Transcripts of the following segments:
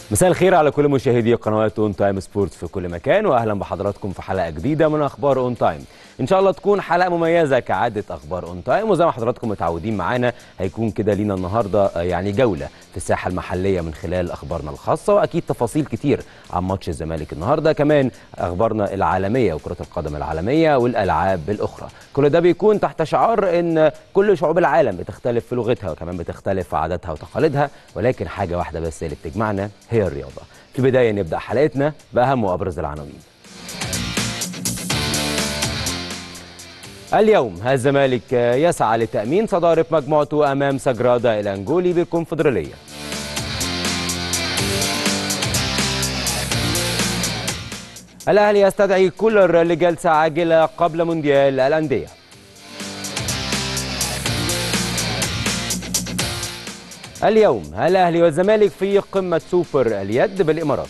مساء الخير على كل مشاهدي قنوات اون تايم سبورتس في كل مكان واهلا بحضراتكم في حلقه جديده من اخبار اون تايم ان شاء الله تكون حلقه مميزه كعاده اخبار اون تايم وزي ما حضراتكم متعودين معانا هيكون كده لينا النهارده يعني جوله في الساحه المحليه من خلال اخبارنا الخاصه واكيد تفاصيل كتير عن ماتش الزمالك النهارده كمان اخبارنا العالميه وكره القدم العالميه والالعاب الاخرى كل ده بيكون تحت شعار ان كل شعوب العالم بتختلف في لغتها وكمان بتختلف في عاداتها وتقاليدها ولكن حاجه واحده بس اللي بتجمعنا هي الرياضه في البدايه نبدا حلقتنا باهم وابرز العناوين اليوم الزمالك يسعى لتأمين صدارة مجموعته أمام سجرادا الأنجولي بالكونفدرالية الأهلي يستدعي كولر لجلسة عاجلة قبل مونديال الأندية اليوم الأهلي والزمالك في قمة سوبر اليد بالإمارات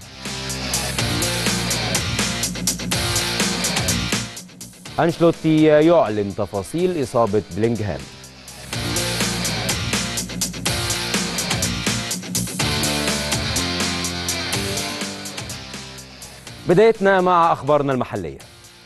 أنشلوتي يعلن تفاصيل إصابة بلينغهام بدايتنا مع أخبارنا المحلية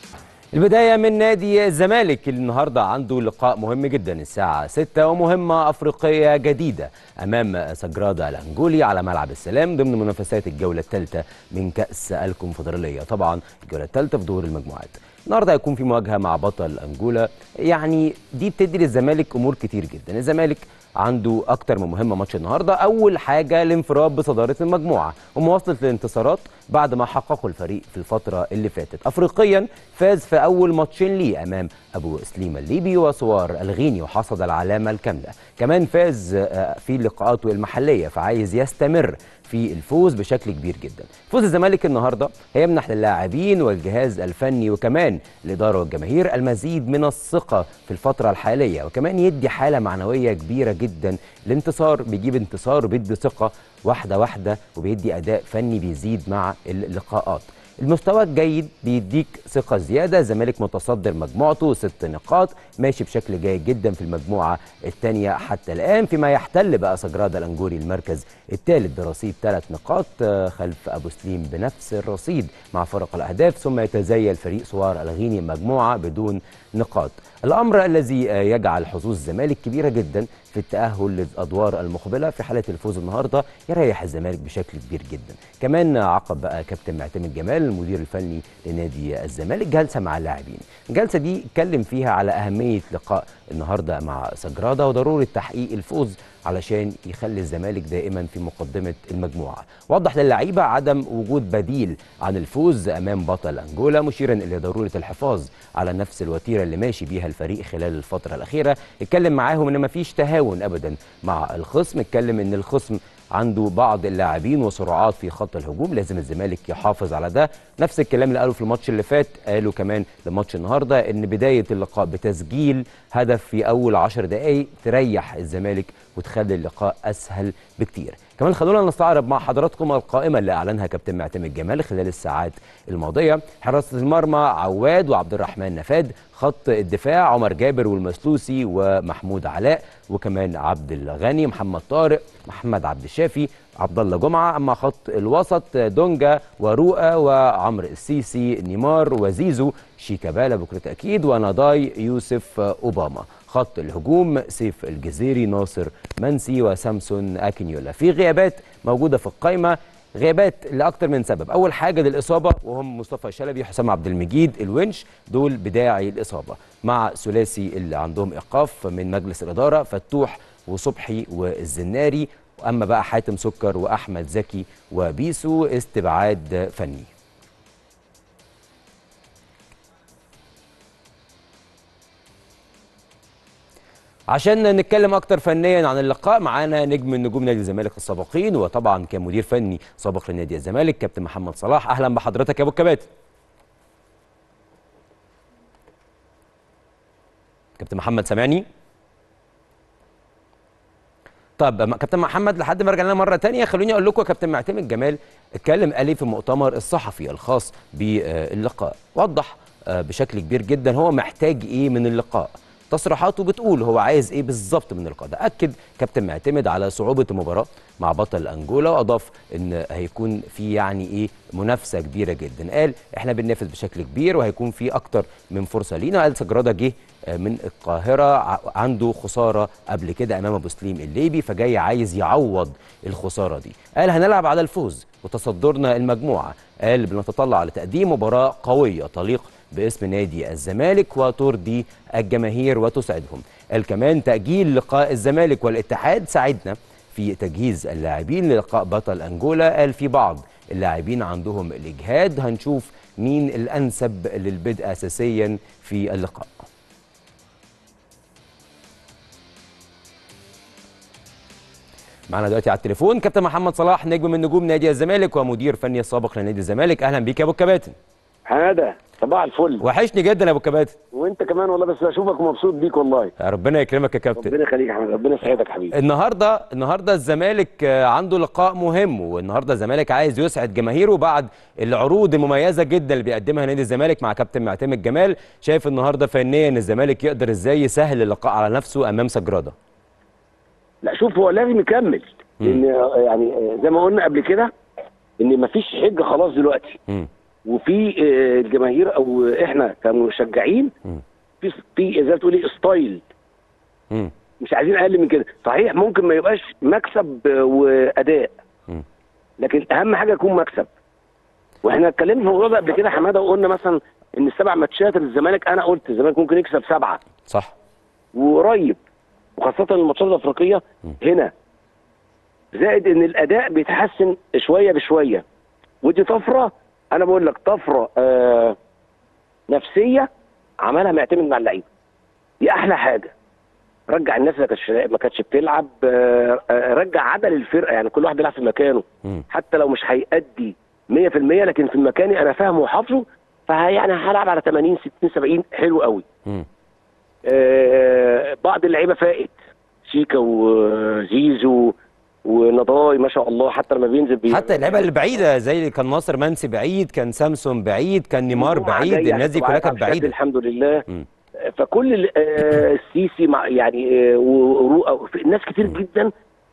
البداية من نادي الزمالك اللي النهاردة عنده لقاء مهم جدا الساعة 6 ومهمة أفريقية جديدة أمام سجرادا الأنجولي على ملعب السلام ضمن منافسات الجولة الثالثة من كأس الكونفدرالية طبعا الجولة الثالثة في دور المجموعات النهارده هيكون في مواجهه مع بطل انجولا يعني دي بتدي للزمالك امور كتير جدا الزمالك عنده اكتر من مهمه ماتش النهارده اول حاجه الانفراد بصداره المجموعه ومواصله الانتصارات بعد ما حققه الفريق في الفتره اللي فاتت افريقيا فاز في اول ماتشين ليه امام ابو سليم الليبي وسوار الغيني وحصد العلامه الكامله كمان فاز في لقاءاته المحليه فعايز يستمر في الفوز بشكل كبير جدا فوز الزمالك النهارده هيمنح للاعبين والجهاز الفني وكمان الاداره والجماهير المزيد من الثقه في الفتره الحاليه وكمان يدي حاله معنويه كبيره جدا الانتصار بيجيب انتصار وبيدي ثقه واحده واحده وبيدي اداء فني بيزيد مع اللقاءات المستوى الجيد بيديك ثقة زيادة الزمالك متصدر مجموعته ست نقاط ماشي بشكل جيد جدا في المجموعة الثانية حتى الآن فيما يحتل بقى سجرادا الأنجوري المركز الثالث برصيد ثلاث نقاط خلف أبو سليم بنفس الرصيد مع فرق الأهداف ثم يتزيل فريق سوار الغيني مجموعة بدون نقاط الأمر الذي يجعل حظوظ الزمالك كبيرة جدا في التأهل للأدوار المقبلة في حالة الفوز النهاردة يريح الزمالك بشكل كبير جدا كمان عقب بقى كابتن معتمد جمال المدير الفني لنادي الزمالك جلسة مع اللاعبين الجلسة دي اتكلم فيها على أهمية لقاء النهاردة مع سجرادة وضرورة تحقيق الفوز علشان يخلي الزمالك دائما في مقدمة المجموعة وضح للعيبة عدم وجود بديل عن الفوز أمام بطل أنجولا مشيرا إلى ضرورة الحفاظ على نفس الوتيرة اللي ماشي بيها الفريق خلال الفترة الأخيرة اتكلم معاهم إن مفيش تهاون أبدا مع الخصم اتكلم إن الخصم عنده بعض اللاعبين وسرعات في خط الهجوم لازم الزمالك يحافظ على ده نفس الكلام اللي قاله في الماتش اللي فات قاله كمان لماتش النهارده ان بدايه اللقاء بتسجيل هدف في اول 10 دقائق تريح الزمالك وتخلي اللقاء اسهل بكتير كمان خلونا نستعرض مع حضراتكم القائمه اللي اعلنها كابتن معتمد جمال خلال الساعات الماضيه حراسه المرمى عواد وعبد الرحمن نفاد خط الدفاع عمر جابر والمسلوسي ومحمود علاء وكمان عبد الغني محمد طارق محمد عبد الشافي عبد الله جمعه اما خط الوسط دونجا ورؤى وعمرو السيسي نيمار وزيزو شيكابالا بكل تاكيد ونضاي يوسف اوباما خط الهجوم سيف الجزيري ناصر منسي وسامسون اكينيولا في غيابات موجوده في القائمه غيابات لاكثر من سبب اول حاجه للاصابه وهم مصطفى شلبي حسام عبد المجيد الونش دول بداعي الاصابه مع ثلاثي اللي عندهم ايقاف من مجلس الاداره فتوح وصبحي والزناري اما بقى حاتم سكر واحمد زكي وبيسو استبعاد فني عشان نتكلم اكتر فنيا عن اللقاء معانا نجم من نجوم نادي الزمالك السابقين وطبعا كان مدير فني سابق لنادي الزمالك كابتن محمد صلاح اهلا بحضرتك يا ابو الكباتن كابتن محمد سامعني طب كابتن محمد لحد ما ارجع لنا مره ثانيه خلوني اقول لكم يا كابتن معتمد جمال اتكلم قال في المؤتمر الصحفي الخاص باللقاء وضح بشكل كبير جدا هو محتاج ايه من اللقاء تصريحاته بتقول هو عايز ايه بالظبط من اللقاء ده اكد كابتن معتمد على صعوبه المباراه مع بطل انجولا واضاف ان هيكون في يعني ايه منافسه كبيره جدا قال احنا بننافس بشكل كبير وهيكون في اكتر من فرصه لينا قال سجراده جه من القاهره عنده خساره قبل كده امام ابو سليم الليبي فجاي عايز يعوض الخساره دي قال هنلعب على الفوز وتصدرنا المجموعه قال بنتطلع لتقديم مباراه قويه تليق باسم نادي الزمالك وترضي الجماهير وتسعدهم قال كمان تأجيل لقاء الزمالك والاتحاد ساعدنا في تجهيز اللاعبين للقاء بطل أنجولا قال في بعض اللاعبين عندهم الإجهاد هنشوف مين الأنسب للبدء أساسيا في اللقاء معنا دلوقتي على التليفون كابتن محمد صلاح نجم من نجوم نادي الزمالك ومدير فني السابق لنادي الزمالك اهلا بيك يا ابو الكباتن حماده صباح الفل وحشني جدا يا ابو الكباتن وانت كمان والله بس بشوفك ومبسوط بيك والله ربنا يكرمك يا كابتن ربنا يخليك يا حماده ربنا يسعدك يا حبيبي النهارده النهارده الزمالك عنده لقاء مهم والنهارده الزمالك عايز يسعد جماهيره بعد العروض المميزه جدا اللي بيقدمها نادي الزمالك مع كابتن معتمد جمال شايف النهارده فنيا الزمالك يقدر ازاي يسهل اللقاء على نفسه امام سجراده لا شوف هو لازم يكمل لان يعني زي ما قلنا قبل كده ان مفيش حجه خلاص دلوقتي م. وفي الجماهير او احنا كمشجعين في في زي ما تقول ايه ستايل م. مش عايزين اقل من كده صحيح ممكن ما يبقاش مكسب واداء م. لكن اهم حاجه يكون مكسب واحنا اتكلمنا في الموضوع ده قبل كده حماده وقلنا مثلا ان السبع ماتشات للزمالك انا قلت الزمالك ممكن يكسب سبعه صح وقريب وخاصه الماتشات الافريقيه هنا زائد ان الاداء بيتحسن شويه بشويه ودي طفره انا بقول لك طفره آه نفسيه عملها معتمد مع اللعيبه دي احلى حاجه رجع الناس اللي كانتش ما كانتش بتلعب آه آه رجع عدل الفرقه يعني كل واحد بيلعب في مكانه م. حتى لو مش هيأدي 100% لكن في مكاني انا فاهمه وحافظه فيعني هلعب على 80 60 70 حلو قوي م. آه بعض اللعيبه فائت شيكا وزيزو ونضاي ما شاء الله حتى لما بينزل بي... حتى اللعيبه اللي بعيده زي اللي كان ناصر منسي بعيد كان سامسون بعيد كان نيمار بعيد الناس دي كلها كانت بعيده الحمد لله م. فكل آه السيسي مع يعني آه ناس كتير جدا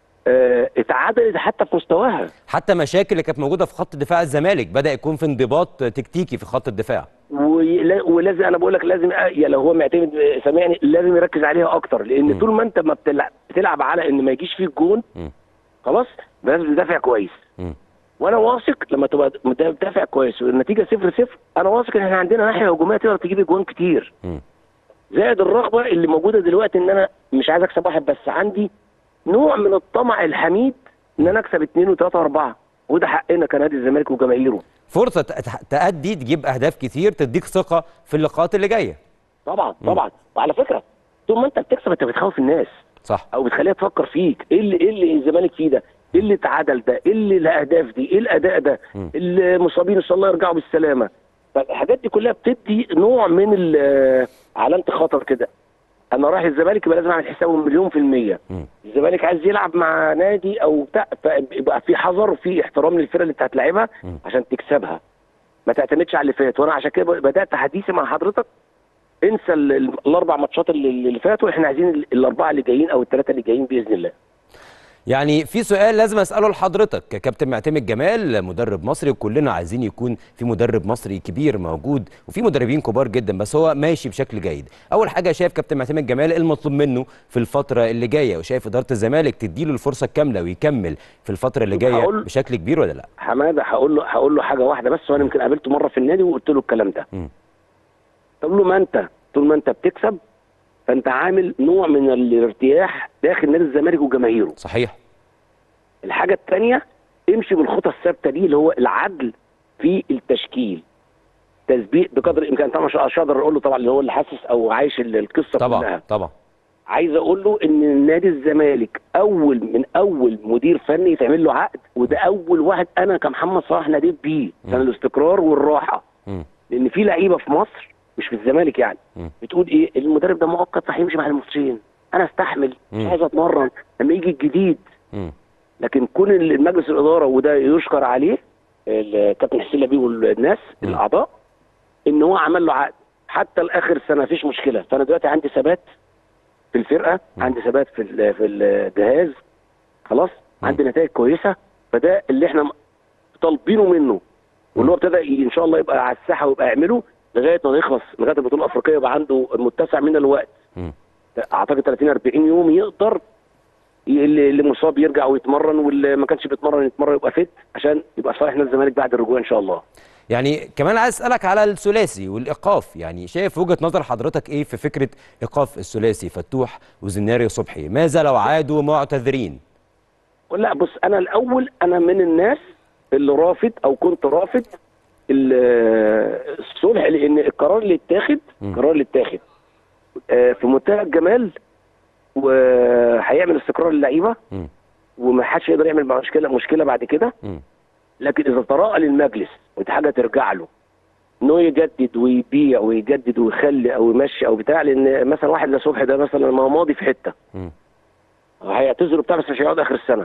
آه اتعادلت حتى في مستواها حتى مشاكل اللي كانت موجوده في خط دفاع الزمالك بدا يكون في انضباط تكتيكي في خط الدفاع ولازم انا بقول لك لازم يا لو هو معتمد سامعني لازم يركز عليها اكتر لان م. طول ما انت ما بتلعب, بتلعب على ان ما يجيش فيك جون خلاص لازم تدافع كويس م. وانا واثق لما تبقى مدافع كويس والنتيجه 0 0 انا واثق ان احنا عندنا ناحيه هجوميه تقدر تجيب اجوان كتير م. زائد الرغبه اللي موجوده دلوقتي ان انا مش عايز اكسب واحد بس عندي نوع من الطمع الحميد ان انا اكسب اثنين وثلاثه واربعه وده حقنا كنادي الزمالك وجماهيره فرصه تأدي تجيب اهداف كتير تديك ثقه في اللقاءات اللي جايه طبعا طبعا وعلى فكره طول ما انت بتكسب انت بتخوف الناس صح او بتخليها تفكر فيك ايه اللي ايه اللي الزمالك فيه ده ايه اللي اتعادل ده ايه اللي الاهداف دي ايه الاداء ده م. المصابين ان شاء الله يرجعوا بالسلامه فالحاجات دي كلها بتدي نوع من علامه خطر كده انا رايح الزمالك يبقى لازم اعمل حسابه مليون في الميه م. الزمالك عايز يلعب مع نادي او بتاع فيبقى في حذر وفي احترام للفرقه اللي انت هتلاعبها م. عشان تكسبها ما تعتمدش على اللي فات وانا عشان كده بدات حديثي مع حضرتك انسى الاربع ماتشات اللي, اللي فاتوا احنا عايزين الاربعه اللي جايين او الثلاثه اللي جايين باذن الله يعني في سؤال لازم اساله لحضرتك كابتن معتمد جمال مدرب مصري وكلنا عايزين يكون في مدرب مصري كبير موجود وفي مدربين كبار جدا بس هو ماشي بشكل جيد اول حاجه شايف كابتن معتمد جمال المطلوب منه في الفتره اللي جايه وشايف اداره الزمالك تديله الفرصه الكامله ويكمل في الفتره اللي جايه بشكل كبير ولا لا حماده هقول له هقول له حاجه واحده بس وانا يمكن قابلته مره في النادي وقلت له الكلام ده تقول له ما انت طول ما انت بتكسب فانت عامل نوع من الارتياح داخل نادي الزمالك وجماهيره صحيح الحاجه الثانيه امشي بالخطى الثابته دي اللي هو العدل في التشكيل تثبيت بقدر الامكان طبعا مش هقدر اقول له طبعا اللي هو اللي حاسس او عايش القصه طبعا كلها طبعا عايز اقول له ان نادي الزمالك اول من اول مدير فني يتعمل له عقد وده اول واحد انا كمحمد صلاح ناديت بيه كان الاستقرار والراحه م. لان في لعيبه في مصر مش في الزمالك يعني م. بتقول ايه المدرب ده مؤقت فهيمشي مع الماتشين انا استحمل مش عايز اتمرن لما يجي الجديد م. لكن كون المجلس الاداره وده يشكر عليه الكابتن حسين لبيب والناس م. الاعضاء ان هو عمل له عقد حتى لاخر السنه مفيش مشكله فانا دلوقتي عندي ثبات في الفرقه عندي ثبات في ال- في الجهاز خلاص عندي نتائج كويسه فده اللي احنا طالبينه منه واللي هو ابتدى ي- ان شاء الله يبقى على الساحه ويبقى يعمله لغايه ما يخلص لغايه البطوله الافريقيه يبقى عنده متسع من الوقت مم. اعتقد 30 40 يوم يقدر ي- اللي اللي مصاب يرجع ويتمرن واللي ما كانش بيتمرن يتمرن يبقى فت عشان يبقى صالح نادي الزمالك بعد الرجوع ان شاء الله يعني كمان عايز اسالك على الثلاثي والايقاف يعني شايف وجهه نظر حضرتك ايه في فكره ايقاف الثلاثي فتوح وزناري وصبحي ماذا لو عادوا معتذرين لا بص انا الاول انا من الناس اللي رافض او كنت رافض ال- الصلح لان القرار اللي اتاخد مم. القرار اللي اتاخد آه، في منتهى الجمال وهيعمل استقرار للعيبه مم. وما حدش يقدر يعمل مشكله مشكله بعد كده مم. لكن اذا تراءى للمجلس ودي حاجه ترجع له انه يجدد ويبيع ويجدد ويخلي او يمشي او بتاع لان مثلا واحد زي صبحي ده مثلا ما هو ماضي في حته مم. هيعتذروا بتاع بس مش هيقعد اخر السنه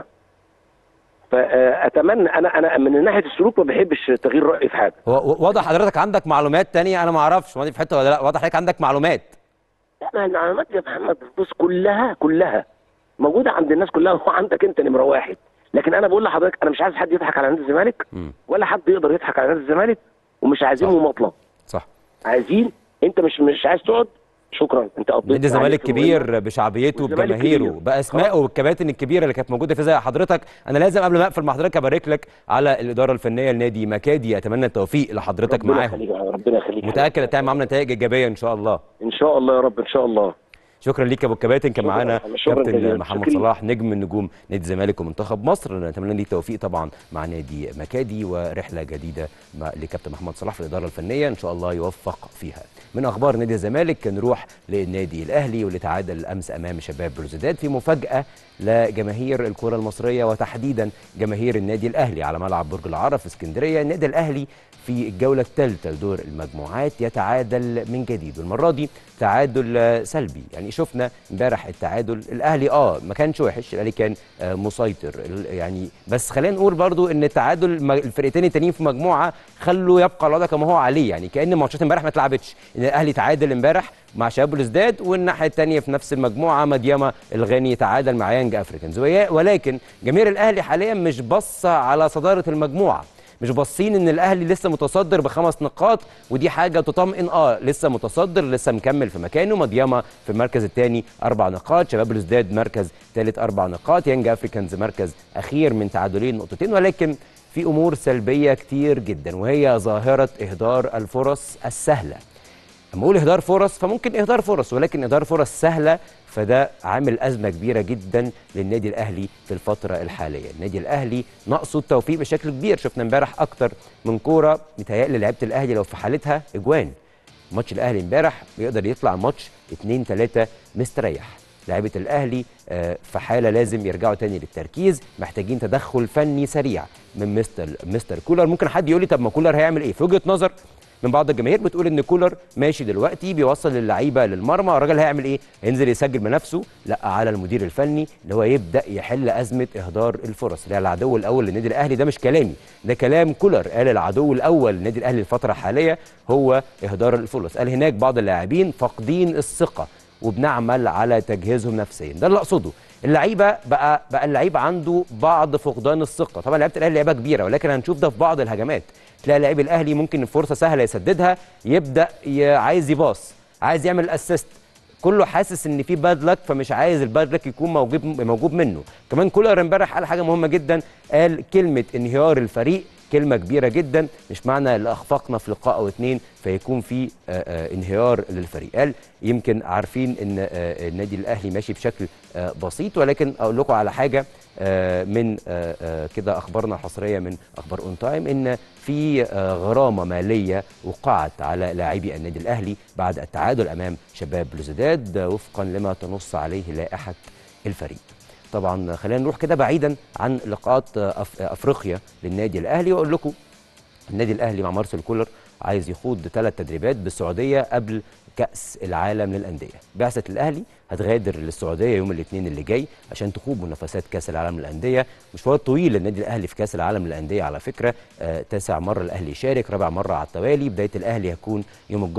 فاتمنى انا انا من ناحيه السلوك ما بحبش تغيير رايي في حاجه هو و- واضح حضرتك عندك معلومات تانية انا ما اعرفش ماضي في حته ولا لا واضح حضرتك عندك معلومات لا ما المعلومات يا محمد بص كلها كلها موجوده عند الناس كلها وعندك انت نمره واحد لكن انا بقول لحضرتك انا مش عايز حد يضحك على نادي الزمالك مم. ولا حد يقدر يضحك على نادي الزمالك ومش عايزين صح. مماطله صح عايزين انت مش مش عايز تقعد شكرا انت قضيت نادي الزمالك عليك المهمة. كبير بشعبيته والزمالك بجماهيره كبير. باسمائه والكباتن الكبيره اللي كانت موجوده في زي حضرتك انا لازم قبل ما اقفل مع حضرتك ابارك لك على الاداره الفنيه لنادي مكادي اتمنى التوفيق لحضرتك ربنا معاهم يخليك ربنا يخليك متاكد هتعمل معاهم نتائج ايجابيه ان شاء الله ان شاء الله يا رب ان شاء الله شكرا ليك يا ابو الكباتن كان شكراً معانا يا محمد. شكراً كابتن جزيلاً. محمد شكراً. صلاح نجم من نجوم نادي الزمالك ومنتخب مصر نتمنى ليه التوفيق طبعا مع نادي مكادي ورحله جديده مع لكابتن محمد صلاح في الاداره الفنيه ان شاء الله يوفق فيها من اخبار نادي الزمالك نروح للنادي الاهلي واللي تعادل امس امام شباب بلوزداد في مفاجاه لجماهير الكره المصريه وتحديدا جماهير النادي الاهلي على ملعب برج العرب في اسكندريه النادي الاهلي في الجولة الثالثة لدور المجموعات يتعادل من جديد والمرة دي تعادل آه، سلبي يعني شفنا امبارح التعادل الأهلي اه ما كانش وحش الأهلي كان آه، مسيطر ال- يعني بس خلينا نقول برضو ان التعادل الم- الفرقتين التانيين في مجموعة خلوا يبقى الوضع كما هو عليه يعني كأن ماتشات امبارح ما اتلعبتش ان الأهلي تعادل امبارح مع شباب بلوزداد والناحية الثانية في نفس المجموعة مديما الغاني تعادل مع يانج افريكانز ويا- ولكن جماهير الأهلي حاليا مش باصة على صدارة المجموعة مش باصين ان الاهلي لسه متصدر بخمس نقاط ودي حاجه تطمئن اه لسه متصدر لسه مكمل في مكانه مدياما في المركز الثاني اربع نقاط شباب الازداد مركز ثالث اربع نقاط يانج افريكانز مركز اخير من تعادلين نقطتين ولكن في امور سلبيه كتير جدا وهي ظاهره اهدار الفرص السهله لما اقول اهدار فرص فممكن اهدار فرص ولكن اهدار فرص سهله فده عامل ازمه كبيره جدا للنادي الاهلي في الفتره الحاليه النادي الاهلي ناقصه التوفيق بشكل كبير شفنا امبارح اكتر من كوره متهيألي لعيبه الاهلي لو في حالتها اجوان ماتش الاهلي امبارح بيقدر يطلع ماتش 2 3 مستريح لعيبه الاهلي آه، في حاله لازم يرجعوا تاني للتركيز محتاجين تدخل فني سريع من مستر مستر كولر ممكن حد يقول لي طب ما كولر هيعمل ايه في وجهه نظر من بعض الجماهير بتقول ان كولر ماشي دلوقتي بيوصل اللعيبه للمرمى الراجل هيعمل ايه هينزل يسجل بنفسه لا على المدير الفني اللي هو يبدا يحل ازمه اهدار الفرص اللي هي العدو الاول للنادي الاهلي ده مش كلامي ده كلام كولر قال العدو الاول للنادي الاهلي الفتره الحاليه هو اهدار الفرص قال هناك بعض اللاعبين فاقدين الثقه وبنعمل على تجهيزهم نفسيا ده اللي اقصده اللعيبه بقى بقى اللعيب عنده بعض فقدان الثقه طبعا لعيبه الاهلي لعيبه كبيره ولكن هنشوف ده في بعض الهجمات تلاقي لعيب الاهلي ممكن الفرصه سهله يسددها يبدا ي- عايز يباص عايز يعمل اسيست كله حاسس ان في باد لك فمش عايز الباد لك يكون موجود موجود منه كمان كولر امبارح قال حاجه مهمه جدا قال كلمه انهيار الفريق كلمه كبيره جدا مش معنى اللي اخفقنا في لقاء او اتنين فيكون في آه، آه، انهيار للفريق قال يمكن عارفين ان آه، النادي الاهلي ماشي بشكل آه، بسيط ولكن اقول لكم على حاجه آه، من آه، آه، كده اخبارنا الحصريه من اخبار اون تايم ان في آه، غرامه ماليه وقعت على لاعبي النادي الاهلي بعد التعادل امام شباب بلوزداد آه، وفقا لما تنص عليه لائحه الفريق طبعا خلينا نروح كده بعيدا عن لقاءات آه، أف- افريقيا للنادي الاهلي واقول لكم النادي الاهلي مع مارسيل كولر عايز يخوض ثلاث تدريبات بالسعوديه قبل كاس العالم للانديه بعثه الاهلي هتغادر للسعوديه يوم الاثنين اللي جاي عشان تخوض منافسات كاس العالم للانديه مشوار طويل للنادي الاهلي في كاس العالم للانديه على فكره آه تاسع مره الاهلي يشارك رابع مره على التوالي بدايه الاهلي هتكون يوم الجمعه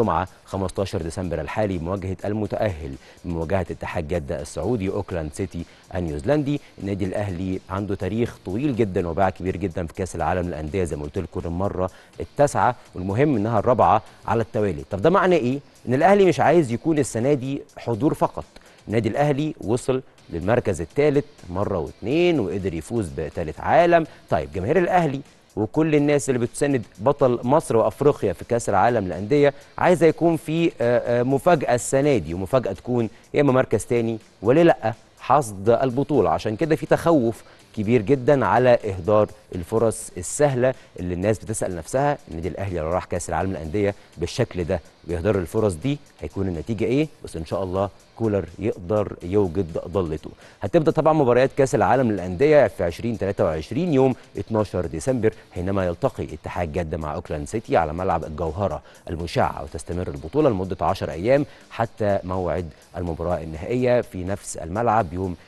15 ديسمبر الحالي مواجهه المتاهل بمواجهه اتحاد جده السعودي اوكلاند سيتي النيوزيلندي النادي الاهلي عنده تاريخ طويل جدا وباع كبير جدا في كاس العالم للانديه زي ما قلت لكم المره التاسعه والمهم انها الرابعه على التوالي طب ده معناه ايه ان الاهلي مش عايز يكون السنه دي حضور فقط النادي الاهلي وصل للمركز الثالث مره واثنين وقدر يفوز بثالث عالم طيب جماهير الاهلي وكل الناس اللي بتساند بطل مصر وافريقيا في كاس العالم للانديه عايزه يكون في مفاجاه السنه دي ومفاجاه تكون يا اما مركز ثاني وليه لا حصد البطوله عشان كده في تخوف كبير جدا على اهدار الفرص السهله اللي الناس بتسال نفسها النادي الاهلي لو راح كاس العالم للانديه بالشكل ده بيهدر الفرص دي هيكون النتيجه ايه بس ان شاء الله كولر يقدر يوجد ضلته هتبدا طبعا مباريات كاس العالم للانديه في 2023 يوم 12 ديسمبر حينما يلتقي اتحاد جده مع اوكلاند سيتي على ملعب الجوهره المشعه وتستمر البطوله لمده 10 ايام حتى موعد المباراه النهائيه في نفس الملعب يوم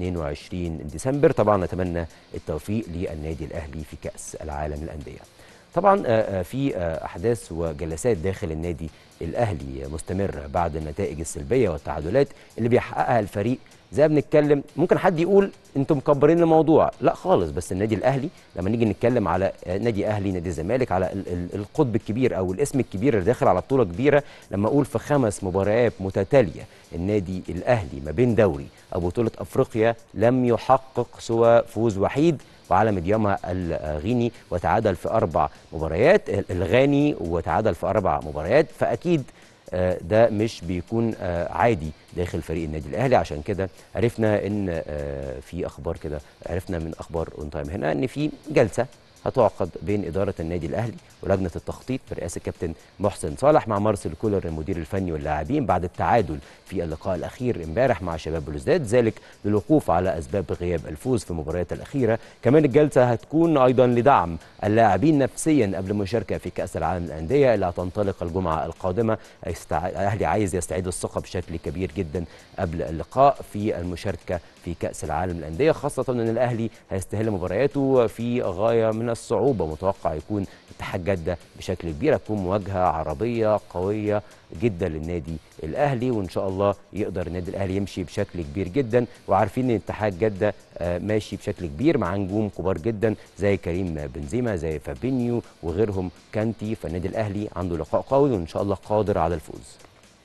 22 ديسمبر طبعا نتمنى التوفيق للنادي الاهلي في كاس العالم للانديه طبعا في احداث وجلسات داخل النادي الاهلي مستمر بعد النتائج السلبيه والتعادلات اللي بيحققها الفريق زي ما بنتكلم ممكن حد يقول انتم مكبرين الموضوع لا خالص بس النادي الاهلي لما نيجي نتكلم على نادي اهلي نادي الزمالك على القطب الكبير او الاسم الكبير اللي داخل على بطوله كبيره لما اقول في خمس مباريات متتاليه النادي الاهلي ما بين دوري او بطوله افريقيا لم يحقق سوى فوز وحيد وعلى مديامها الغيني وتعادل في اربع مباريات الغاني وتعادل في اربع مباريات فاكيد ده مش بيكون عادي داخل فريق النادي الاهلي عشان كده عرفنا ان في اخبار كده عرفنا من اخبار اون تايم هنا ان في جلسه هتعقد بين إدارة النادي الأهلي ولجنة التخطيط برئاسة كابتن محسن صالح مع مارسيل كولر المدير الفني واللاعبين بعد التعادل في اللقاء الأخير امبارح مع شباب بلوزداد ذلك للوقوف على أسباب غياب الفوز في المباريات الأخيرة كمان الجلسة هتكون أيضا لدعم اللاعبين نفسيا قبل المشاركة في كأس العالم للأندية اللي هتنطلق الجمعة القادمة الأهلي عايز يستعيد الثقة بشكل كبير جدا قبل اللقاء في المشاركة في كأس العالم للأندية خاصة أن الأهلي هيستهل مبارياته في غاية من الصعوبة متوقع يكون اتحاد جدة بشكل كبير هتكون مواجهة عربية قوية جدا للنادي الأهلي وإن شاء الله يقدر النادي الأهلي يمشي بشكل كبير جدا وعارفين إن اتحاد جدة ماشي بشكل كبير مع نجوم كبار جدا زي كريم بنزيما زي فابينيو وغيرهم كانتي فالنادي الأهلي عنده لقاء قوي وإن شاء الله قادر على الفوز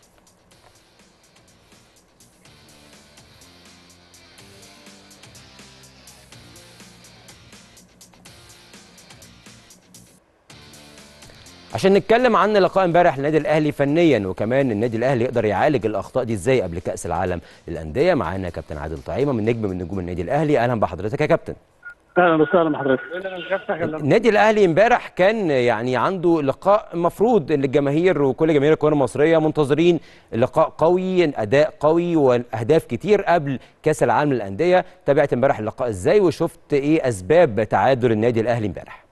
عشان نتكلم عن لقاء امبارح النادي الاهلي فنيا وكمان النادي الاهلي يقدر يعالج الاخطاء دي ازاي قبل كاس العالم للانديه معانا كابتن عادل طعيمه من نجم من نجوم النادي الاهلي اهلا بحضرتك يا كابتن اهلا وسهلا بحضرتك النادي الاهلي امبارح كان يعني عنده لقاء مفروض ان الجماهير وكل جماهير الكره المصريه منتظرين لقاء قوي اداء قوي واهداف كتير قبل كاس العالم للانديه تابعت امبارح اللقاء ازاي وشفت ايه اسباب تعادل النادي الاهلي امبارح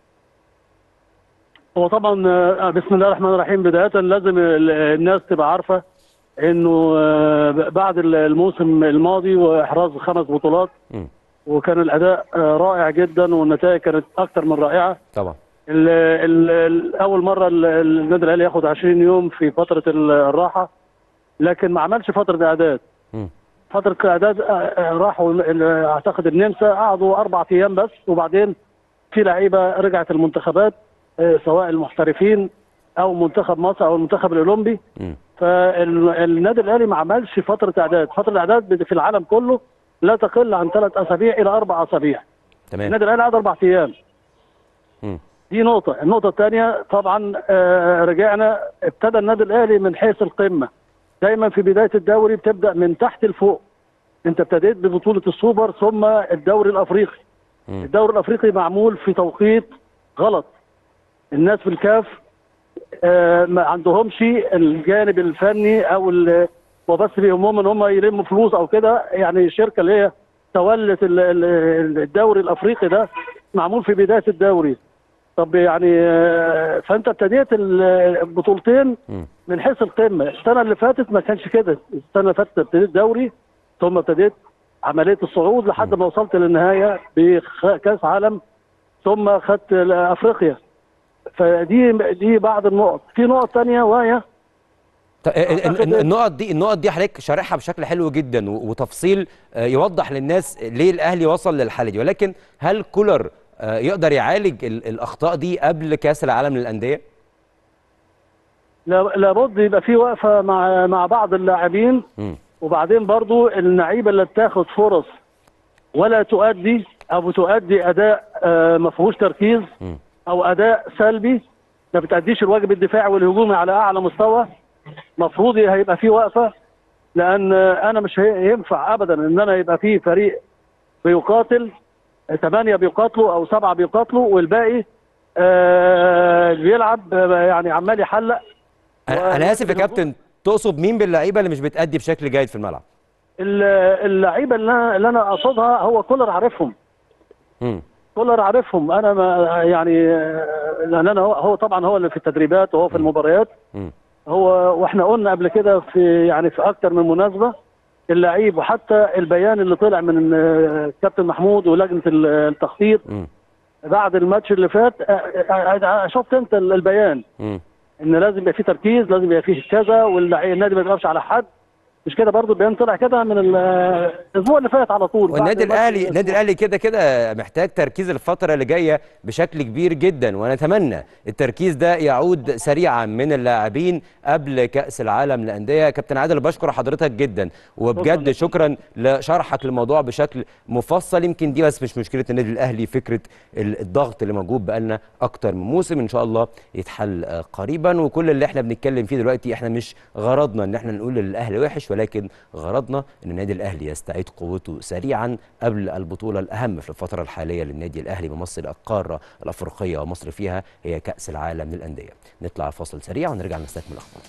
هو طبعا بسم الله الرحمن الرحيم بدايه لازم الناس تبقى عارفه انه بعد الموسم الماضي واحراز خمس بطولات م. وكان الاداء رائع جدا والنتائج كانت اكثر من رائعه طبعا ال ال اول مره النادي الاهلي ياخد 20 يوم في فتره الراحه لكن ما عملش فتره اعداد م. فتره اعداد راحوا اعتقد النمسا قعدوا اربع ايام بس وبعدين في لعيبه رجعت المنتخبات سواء المحترفين او منتخب مصر او المنتخب الاولمبي م. فالنادي الاهلي ما عملش فتره اعداد فتره الاعداد في العالم كله لا تقل عن ثلاث اسابيع الى اربع اسابيع تمام النادي الاهلي قعد اربع ايام م. دي نقطه النقطه الثانيه طبعا آه رجعنا ابتدى النادي الاهلي من حيث القمه دايما في بدايه الدوري بتبدا من تحت لفوق انت ابتديت ببطوله السوبر ثم الدوري الافريقي م. الدوري الافريقي معمول في توقيت غلط الناس في الكاف آه ما عندهمش الجانب الفني او وبس بيهمهم ان هم يلموا فلوس او كده يعني الشركه اللي هي تولت الدوري الافريقي ده معمول في بدايه الدوري طب يعني آه فانت ابتديت البطولتين من حيث القمه السنه اللي فاتت ما كانش كده السنه اللي فاتت ابتديت دوري ثم ابتديت عمليه الصعود لحد ما وصلت للنهايه بكاس عالم ثم خدت افريقيا فدي دي بعض النقط في نقط ثانيه وهي طيب ال- ال- أعتقد- ال- النقط دي النقط دي حضرتك شارحها بشكل حلو جدا و- وتفصيل آه، يوضح للناس ليه الاهلي وصل للحاله دي ولكن هل كولر آه، يقدر يعالج ال- الاخطاء دي قبل كاس العالم للانديه؟ لا- لابد يبقى في وقفه مع مع بعض اللاعبين مم. وبعدين برضو اللعيبه اللي بتاخد فرص ولا تؤدي او تؤدي اداء آه، ما فيهوش تركيز مم. او اداء سلبي ما بتاديش الواجب الدفاعي والهجومي على اعلى مستوى مفروض هيبقى في وقفه لان آه، انا مش هي- ينفع ابدا ان انا يبقى في فريق بيقاتل ثمانيه بيقاتلوا او سبعه بيقاتلوا والباقي آه بيلعب آه، يعني عمال يحلق انا أنا اسف يا كابتن تقصد مين باللعيبه اللي مش بتأدي بشكل جيد في الملعب؟ ال- اللعيبه اللي انا اللي انا اقصدها هو كولر عارفهم مم. كولر عارفهم انا ما يعني آه، لان انا هو, هو طبعا هو اللي في التدريبات وهو في المباريات مم. هو واحنا قلنا قبل كده في يعني في اكتر من مناسبه اللعيب وحتى البيان اللي طلع من آه، كابتن محمود ولجنه ال- التخطيط مم. بعد الماتش اللي فات آه، آه، آه، شفت انت ال- البيان مم. ان لازم يبقى فيه تركيز لازم يبقى فيه كذا والنادي ما يضربش على حد مش كده برضو البيان طلع كده من ال- الاسبوع اللي فات على طول بعد والنادي الماتش الاهلي بأسبوع. النادي الاهلي كده كده محتاج تركيز الفتره اللي جايه بشكل كبير جدا ونتمنى التركيز ده يعود سريعا من اللاعبين قبل كاس العالم للانديه كابتن عادل بشكر حضرتك جدا وبجد شكرا لشرحك للموضوع بشكل مفصل يمكن دي بس مش مشكله النادي الاهلي فكره ال- الضغط اللي موجود بقالنا اكتر من موسم ان شاء الله يتحل آه، قريبا وكل اللي احنا بنتكلم فيه دلوقتي احنا مش غرضنا ان احنا نقول الاهلي وحش ولكن غرضنا ان النادي الاهلي يستعيد قوته سريعا قبل البطوله الاهم في الفتره الحاليه للنادي الاهلي بمصر القاره الافريقيه ومصر فيها هي كاس العالم للانديه نطلع فاصل سريع ونرجع نستكمل الاخبار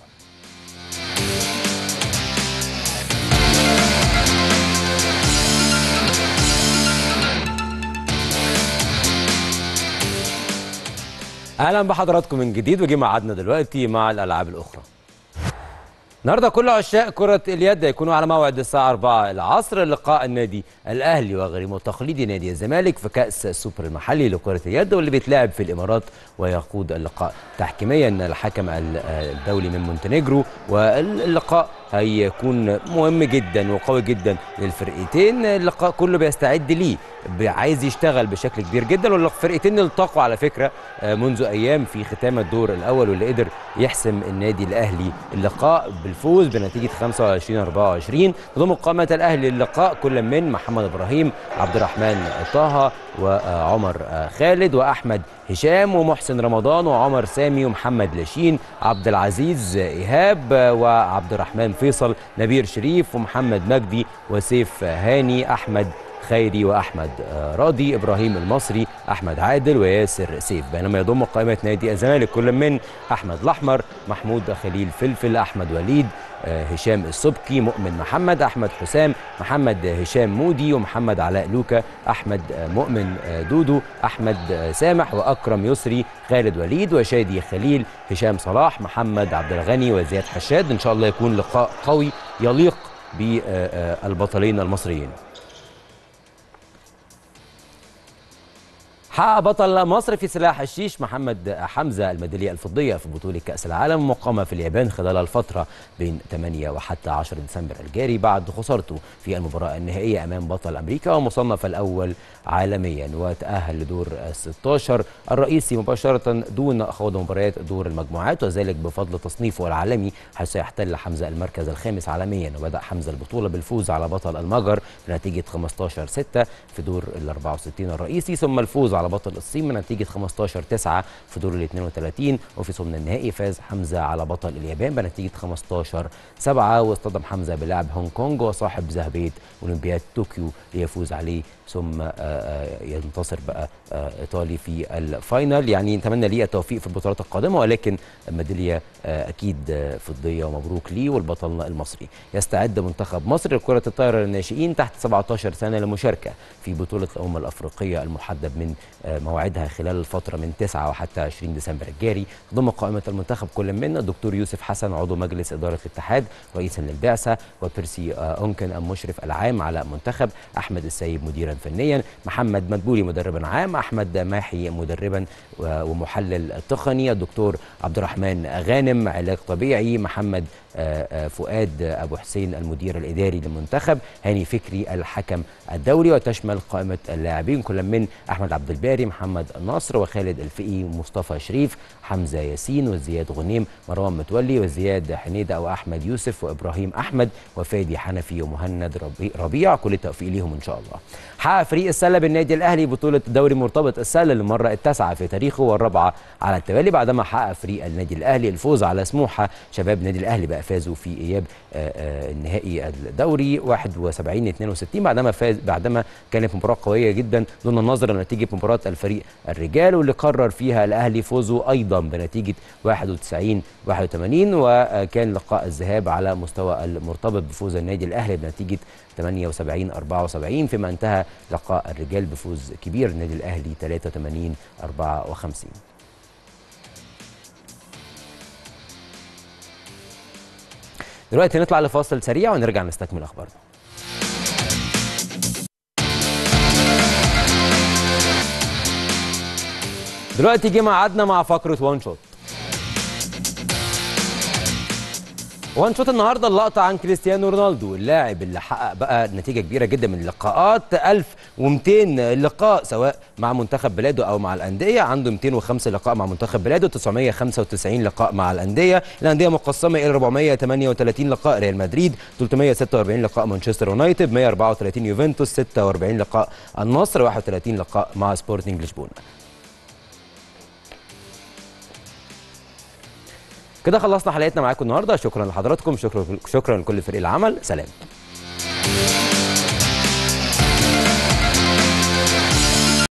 اهلا بحضراتكم من جديد وجي ميعادنا دلوقتي مع الالعاب الاخرى النهارده كل عشاق كرة اليد هيكونوا على موعد الساعة 4 العصر لقاء النادي الأهلي وغريمه التقليدي نادي الزمالك في كأس السوبر المحلي لكرة اليد واللي بيتلعب في الإمارات ويقود اللقاء تحكيميا الحكم الدولي من مونتينيجرو واللقاء هيكون مهم جدا وقوي جدا للفرقتين اللقاء كله بيستعد ليه عايز يشتغل بشكل كبير جدا والفرقتين التقوا على فكره منذ ايام في ختام الدور الاول واللي قدر يحسم النادي الاهلي اللقاء بالفوز بنتيجه 25 24 تضم قامه الاهلي اللقاء كل من محمد ابراهيم عبد الرحمن طه وعمر خالد واحمد هشام ومحسن رمضان وعمر سامي ومحمد لاشين عبد العزيز ايهاب وعبد الرحمن فيصل نبير شريف ومحمد مجدي وسيف هاني احمد خيري واحمد راضي ابراهيم المصري احمد عادل وياسر سيف بينما يضم قائمه نادي الزمالك كل من احمد الاحمر محمود خليل فلفل احمد وليد هشام السبكي مؤمن محمد احمد حسام محمد هشام مودي ومحمد علاء لوكا احمد مؤمن دودو احمد سامح واكرم يسري خالد وليد وشادي خليل هشام صلاح محمد عبد الغني وزياد حشاد ان شاء الله يكون لقاء قوي يليق بالبطلين المصريين حقق بطل مصر في سلاح الشيش محمد حمزه الميداليه الفضيه في بطوله كاس العالم المقامه في اليابان خلال الفتره بين 8 وحتى 10 ديسمبر الجاري بعد خسارته في المباراه النهائيه امام بطل امريكا ومصنف الاول عالميا وتاهل لدور ال 16 الرئيسي مباشره دون خوض مباريات دور المجموعات وذلك بفضل تصنيفه العالمي حيث يحتل حمزه المركز الخامس عالميا وبدا حمزه البطوله بالفوز على بطل المجر بنتيجه 15 6 في دور ال 64 الرئيسي ثم الفوز على بطل الصين بنتيجة 15 9 في دور ال 32 وفي ثمن النهائي فاز حمزة على بطل اليابان بنتيجة 15 7 واصطدم حمزة بلاعب هونج كونج وصاحب ذهبية أولمبياد طوكيو ليفوز عليه ثم ينتصر بقى ايطالي في الفاينل يعني نتمنى ليه التوفيق في البطولات القادمه ولكن ميداليه اكيد فضيه ومبروك ليه والبطل المصري يستعد منتخب مصر لكره الطايره للناشئين تحت 17 سنه للمشاركه في بطوله الامم الافريقيه المحدد من موعدها خلال الفتره من 9 وحتى 20 ديسمبر الجاري ضمن قائمه المنتخب كل من الدكتور يوسف حسن عضو مجلس اداره الاتحاد رئيسا للبعثه وبيرسي اونكن المشرف العام على المنتخب احمد السيد مديرا فنيا محمد مدبولي مدربا عام احمد ماحي مدربا و- ومحلل تقني الدكتور عبد الرحمن غانم علاج طبيعي محمد آه، آه، فؤاد ابو حسين المدير الاداري للمنتخب هاني فكري الحكم الدولي وتشمل قائمه اللاعبين كل من احمد عبد الباري محمد النصر وخالد الفقي ومصطفى شريف حمزه ياسين وزياد غنيم مروان متولي وزياد حنيده او احمد يوسف وابراهيم احمد وفادي حنفي ومهند ربي- ربيع كل التوفيق ليهم ان شاء الله حقق فريق السله بالنادي الاهلي بطوله دوري مرتبط السله للمره التاسعه في تاريخه والرابعه على التوالي بعدما حقق فريق النادي الاهلي الفوز على سموحه شباب النادي الاهلي بقى فازوا في اياب آه، آه، النهائي الدوري 71 62 بعدما فاز بعدما كانت مباراه قويه جدا دون النظر لنتيجه مباراه الفريق الرجال واللي قرر فيها الاهلي فوزه ايضا بنتيجه 91 81 وكان لقاء الذهاب على مستوى المرتبط بفوز النادي الاهلي بنتيجه 78 74 فيما انتهى لقاء الرجال بفوز كبير النادي الاهلي 83 54 دلوقتي نطلع لفاصل سريع ونرجع نستكمل اخبارنا دلوقتي جه ميعادنا مع فقره وان شوت وان شوت النهارده اللقطه عن كريستيانو رونالدو اللاعب اللي حقق بقى نتيجه كبيره جدا من اللقاءات 1200 لقاء سواء مع منتخب بلاده او مع الانديه عنده 205 لقاء مع منتخب بلاده 995 لقاء مع الانديه الانديه مقسمه الى 438 لقاء ريال مدريد 346 لقاء مانشستر يونايتد 134 يوفنتوس 46 لقاء النصر 31 لقاء مع سبورتنج لشبونه كده خلصنا حلقتنا معاكم النهارده شكرا لحضراتكم شكرا شكرا لكل فريق العمل سلام